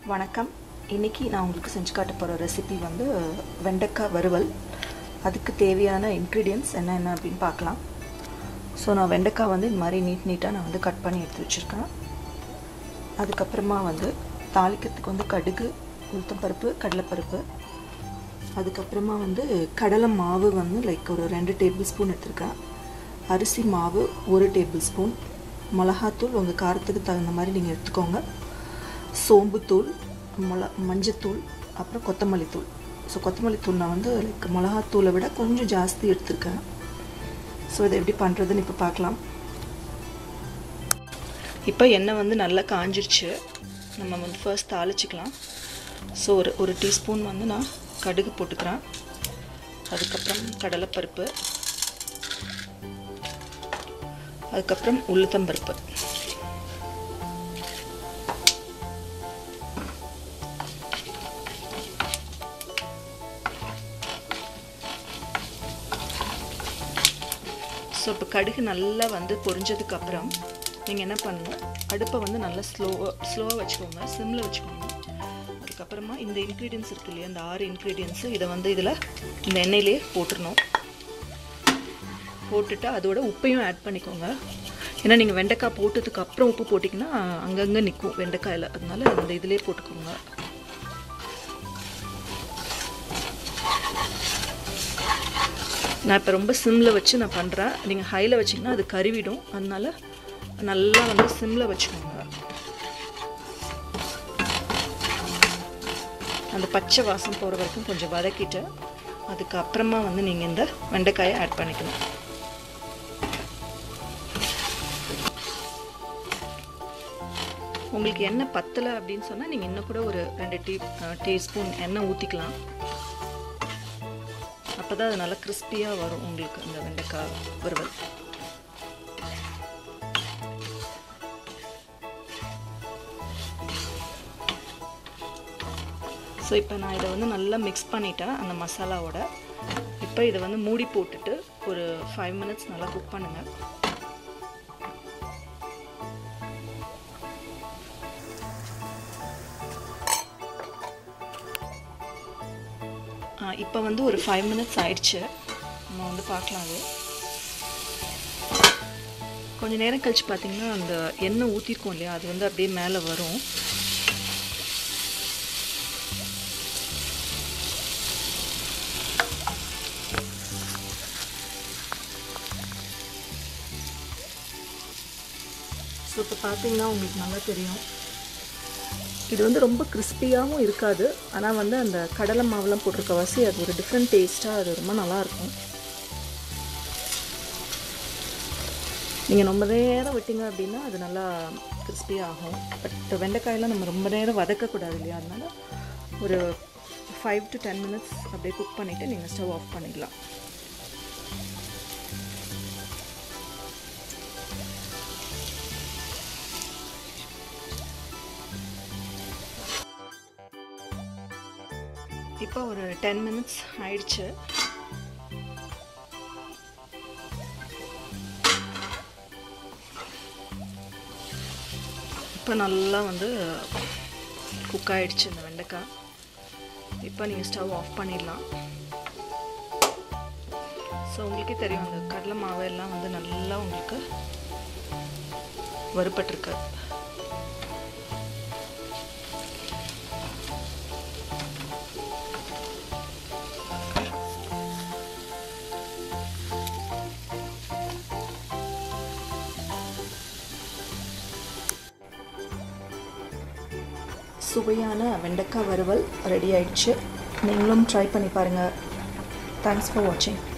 வணக்கம் இன்றைக்கி நான் உங்களுக்கு செஞ்சு காட்ட போகிற ரெசிபி வந்து வெண்டைக்காய் வறுவல் அதுக்கு தேவையான இன்க்ரீடியன்ட்ஸ் என்னென்ன அப்படின்னு பார்க்கலாம் ஸோ நான் வெண்டைக்காய் வந்து இந்த மாதிரி நீட் நீட்டாக நான் வந்து கட் பண்ணி எடுத்து வச்சுருக்கேன் அதுக்கப்புறமா வந்து தாளிக்கிறதுக்கு வந்து கடுகு உளுத்தம்பருப்பு கடலைப்பருப்பு அதுக்கப்புறமா வந்து கடலை மாவு வந்து லைக் ஒரு ரெண்டு டேபிள் ஸ்பூன் எடுத்திருக்கேன் அரிசி மாவு ஒரு டேபிள் ஸ்பூன் மிளகாத்தூள் உங்கள் காரத்துக்கு தகுந்த மாதிரி நீங்கள் எடுத்துக்கோங்க சோம்புத்தூள் மிள மஞ்சத்தூள் அப்புறம் கொத்தமல்லி தூள் ஸோ கொத்தமல்லி தூள் நான் வந்து லைக் மிளகாத்தூளை விட கொஞ்சம் ஜாஸ்தி எடுத்திருக்கேன் ஸோ இதை எப்படி பண்ணுறதுன்னு இப்போ பார்க்கலாம் இப்போ எண்ணெய் வந்து நல்லா காஞ்சிருச்சு நம்ம வந்து ஃபர்ஸ்ட் தாளிச்சிக்கலாம் ஸோ ஒரு ஒரு டீஸ்பூன் வந்து நான் கடுகு போட்டுக்கிறேன் அதுக்கப்புறம் கடலைப்பருப்பு அதுக்கப்புறம் உளுத்தம்பருப்பு ஸோ இப்போ கடுகு நல்லா வந்து பொரிஞ்சதுக்கப்புறம் நீங்கள் என்ன பண்ணணும் அடுப்பை வந்து நல்லா ஸ்லோவாக ஸ்லோவாக வச்சுக்கோங்க சிம்மில் வச்சுக்கோங்க அதுக்கப்புறமா இந்த இன்க்ரீடியன்ஸ் இருக்கு இல்லையா இந்த ஆறு இன்க்ரீடியன்ஸு இதை வந்து இதில் இந்த எண்ணெயிலே போட்டுடணும் போட்டுட்டு அதோட உப்பையும் ஆட் பண்ணிக்கோங்க ஏன்னா நீங்கள் வெண்டைக்காய் போட்டதுக்கு அப்புறம் உப்பு போட்டிங்கன்னா அங்கங்கே நிற்கும் வெண்டைக்காயில் அதனால இந்த இதிலே போட்டுக்கோங்க நான் இப்போ ரொம்ப சிம்மில் வச்சு நான் பண்ணுறேன் நீங்கள் ஹையில் வச்சிங்கன்னா அது கருவிடும் அதனால நல்லா வந்து சிம்மில் வச்சுக்கோங்க அந்த பச்சை வாசம் போகிற வரைக்கும் கொஞ்சம் வதக்கிட்டு அதுக்கப்புறமா வந்து நீங்கள் இந்த வெண்டைக்காயை ஆட் பண்ணிக்கணும் உங்களுக்கு எண்ணெய் பத்தலை அப்படின்னு சொன்னால் நீங்கள் இன்னும் கூட ஒரு ரெண்டு டீ டீஸ்பூன் எண்ணெய் ஊற்றிக்கலாம் அப்போ தான் அது நல்லா கிறிஸ்பியாக வரும் உங்களுக்கு அந்த வெண்டைக்காய் வறுவல் ஸோ இப்போ நான் இதை வந்து நல்லா மிக்ஸ் பண்ணிட்டேன் அந்த மசாலாவோட இப்போ இதை வந்து மூடி போட்டுட்டு ஒரு ஃபைவ் மினிட்ஸ் நல்லா குக் பண்ணுங்கள் இப்போ வந்து ஒரு ஃபைவ் மினிட்ஸ் ஆயிடுச்சு நம்ம வந்து பார்க்கலாம் அது கொஞ்சம் நேரம் கழிச்சு பார்த்தீங்கன்னா அந்த எண்ணெய் ஊற்றிருக்கோம் இல்லையா அது வந்து அப்படியே மேலே வரும் ஸோ இப்போ பார்த்தீங்கன்னா உங்களுக்கு நல்லா தெரியும் இது வந்து ரொம்ப கிறிஸ்பியாகவும் இருக்காது ஆனால் வந்து அந்த கடலை மாவுலாம் போட்டிருக்க வாசி அது ஒரு டிஃப்ரெண்ட் டேஸ்ட்டாக அது ரொம்ப நல்லாயிருக்கும் நீங்கள் ரொம்ப நேரம் விட்டீங்க அப்படின்னா அது நல்லா கிறிஸ்பியாக ஆகும் பட் வெண்டைக்காயெல்லாம் நம்ம ரொம்ப நேரம் வதக்கக்கூடாது இல்லையா அதனால் ஒரு ஃபைவ் டு டென் மினிட்ஸ் அப்படியே குக் பண்ணிவிட்டு நீங்கள் ஸ்டவ் ஆஃப் பண்ணிடலாம் இப்போ ஒரு டென் மினிட்ஸ் ஆயிடுச்சு இப்போ நல்லா வந்து குக் ஆகிடுச்சு இந்த வெண்டைக்காய் இப்போ நீங்கள் ஸ்டவ் ஆஃப் பண்ணிடலாம் ஸோ உங்களுக்கே தெரியும் அந்த கடலை மாவு எல்லாம் வந்து நல்லா உங்களுக்கு வறுபட்டிருக்கு சுவையான வெண்டைக்காய் வறுவல் ரெடி ஆயிடுச்சு நீங்களும் ட்ரை பண்ணி பாருங்கள் தேங்க்ஸ் ஃபார் வாட்சிங்